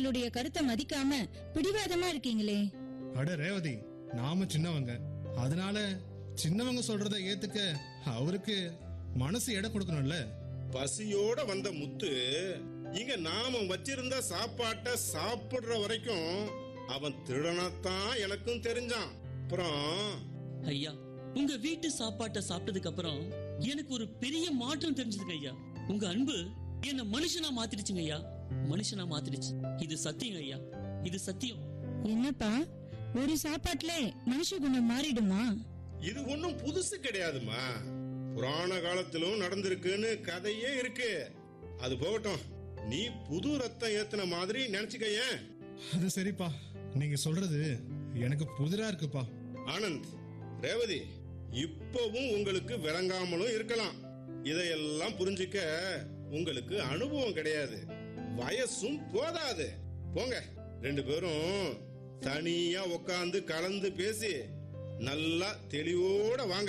பெரியவங்களுடைய கருத்தை மதிக்காம பிடிவாதமா இருக்கீங்களே அட ரேவதி நாம சின்னவங்க அதனால சின்னவங்க சொல்றத ஏத்துக்க அவருக்கு மனசு இடம் கொடுக்கணும்ல பசியோட வந்த முத்து இங்க நாம வச்சிருந்த சாப்பாட்ட சாப்பிடுற வரைக்கும் அவன் திருடனாத்தான் எனக்கும் தெரிஞ்சான் அப்புறம் ஐயா உங்க வீட்டு சாப்பாட்டை சாப்பிட்டதுக்கு அப்புறம் எனக்கு ஒரு பெரிய மாற்றம் தெரிஞ்சதுங்க ஐயா உங்க அன்பு என்ன மனுஷனா மாத்திடுச்சுங்க ஐயா மனுஷனா மாத்திடுச்சு இது சத்தியம் ஐயா இது சத்தியம் என்னப்பா ஒரு சாப்பாட்டுல மனுஷ குணம் மாறிடுமா இது ஒண்ணும் புதுசு கிடையாதுமா புராண காலத்திலும் நடந்திருக்குன்னு கதையே இருக்கு அது போகட்டும் நீ புது ரத்தம் ஏத்துன மாதிரி நினைச்சுக்கயேன் அது சரிப்பா நீங்க சொல்றது எனக்கு புதிரா இருக்குப்பா ஆனந்த் ரேவதி இப்பவும் உங்களுக்கு விளங்காமலும் இருக்கலாம் இதையெல்லாம் புரிஞ்சுக்க உங்களுக்கு அனுபவம் கிடையாது வயசும் போதாது போங்க ரெண்டு பேரும் தனியா உட்காந்து கலந்து பேசி நல்லா தெளிவோட வாங்க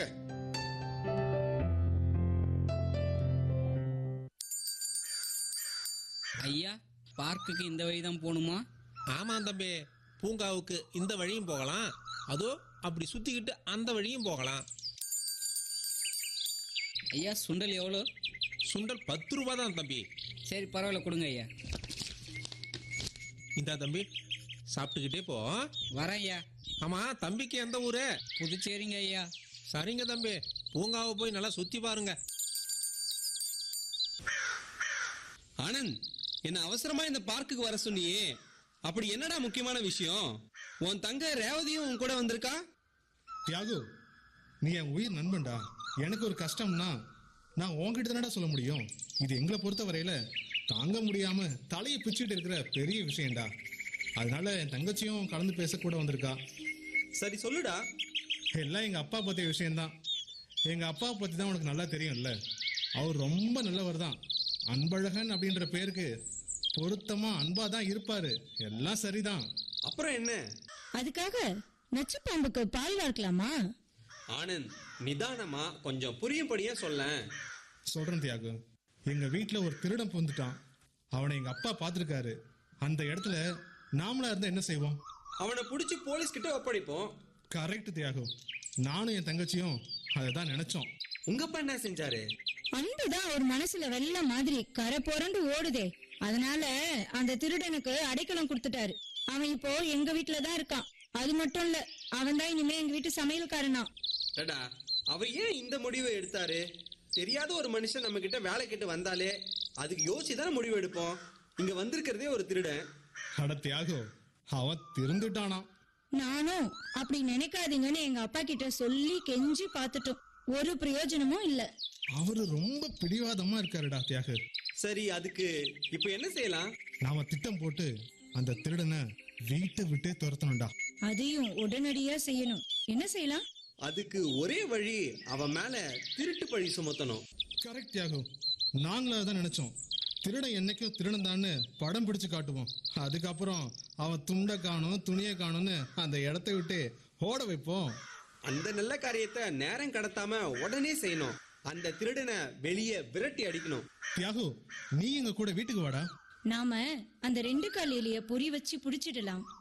ஐயா பார்க்குக்கு இந்த வழி தான் போகணுமா ஆமாம் தம்பி பூங்காவுக்கு இந்த வழியும் போகலாம் அதோ அப்படி சுத்திக்கிட்டு அந்த வழியும் போகலாம் ஐயா சுண்டல் எவ்வளோ சுண்டல் பத்து ரூபா தான் தம்பி சரி பரவாயில்ல கொடுங்க ஐயா இந்தா தம்பி சாப்பிட்டுக்கிட்டே போ வரேன் ஐயா ஆமா தம்பிக்கு எந்த ஊரு புதுச்சேரிங்க ஐயா சரிங்க தம்பி பூங்காவை போய் நல்லா சுத்தி பாருங்க ஆனந்த் என்ன அவசரமா இந்த பார்க்குக்கு வர சொன்னியே அப்படி என்னடா முக்கியமான விஷயம் உன் தங்க ரேவதியும் உன் கூட வந்திருக்கா தியாகு நீ என் உயிர் நண்பன்டா எனக்கு ஒரு கஷ்டம்னா நான் உன்கிட்ட தானடா சொல்ல முடியும் இது எங்களை பொறுத்த வரையில தாங்க முடியாம தலையை பிச்சுட்டு இருக்கிற பெரிய விஷயம்டா அதனால என் தங்கச்சியும் கலந்து பேச கூட வந்திருக்கா சரி சொல்லுடா எல்லாம் எங்க அப்பா பத்திய விஷயம்தான் எங்க அப்பா பத்தி தான் உனக்கு நல்லா தெரியும்ல அவர் ரொம்ப நல்லவர் தான் அன்பழகன் அப்படின்ற பேருக்கு பொருத்தமா அன்பா தான் இருப்பாரு எல்லாம் சரிதான் அப்புறம் என்ன அதுக்காக நச்சு பாம்புக்கு பால் வார்க்கலாமா ஆனந்த் நிதானமா கொஞ்சம் புரியும்படியா சொல்லேன் சொல்றேன் தியாகு எங்க வீட்ல ஒரு திருடன் புந்துட்டான் அவனை எங்க அப்பா பார்த்திருக்காரு அந்த இடத்துல நாமளா இருந்தா என்ன செய்வோம் அவனை புடிச்சு போலீஸ் கிட்ட ஒப்படைப்போம் கரெக்ட் தியாகு நானும் என் தங்கச்சியும் அதை தான் நினைச்சோம் உங்க அப்பா என்ன செஞ்சாரு அன்புதான் ஒரு மனசுல வெள்ள மாதிரி கரை புரண்டு ஓடுதே அதனால அந்த திருடனுக்கு அடைக்கலம் கொடுத்துட்டாரு அவன் இப்போ எங்க வீட்டுல தான் இருக்கான் அது மட்டும் இல்ல அவன் தான் இனிமே எங்க வீட்டு சமையல்காரனா டடா அவர் ஏன் இந்த முடிவை எடுத்தாரு தெரியாத ஒரு மனுஷன் நம்ம கிட்ட வேலை கிட்ட வந்தாலே அதுக்கு யோசிச்சு தானே முடிவு எடுப்போம் இங்க வந்திருக்கிறதே ஒரு திருடன் அட தியாகு அவன் திருந்துட்டானாம் நானும் அப்படி நினைக்காதீங்கன்னு எங்க அப்பா கிட்ட சொல்லி கெஞ்சி பார்த்துட்டோம் ஒரு பிரயோஜனமும் இல்ல அவரு ரொம்ப பிடிவாதமா இருக்காருடா தியாகு சரி அதுக்கு இப்போ என்ன செய்யலாம் நாம திட்டம் போட்டு அந்த திருடனை வீட்டை விட்டே துரத்தணும்டா அதையும் உடனடியா செய்யணும் என்ன செய்யலாம் அதுக்கு ஒரே வழி அவன் மேல திருட்டு பழி சுமத்தணும் கரெக்ட் தியாகு நாங்களும் அதான் நினைச்சோம் திருடன் என்னைக்கும் திருடன் தான்னு படம் பிடிச்சு காட்டுவோம் அதுக்கப்புறம் அவன் துண்டை காணும் துணியை காணும்னு அந்த இடத்த விட்டு ஓட வைப்போம் அந்த நல்ல காரியத்தை நேரம் கடத்தாம உடனே செய்யணும் அந்த திருடனை வெளியே விரட்டி அடிக்கணும் தியாகு நீ எங்க கூட வீட்டுக்கு வாடா நாம அந்த ரெண்டு கால் எலிய பொறி வச்சு புடிச்சிடலாம்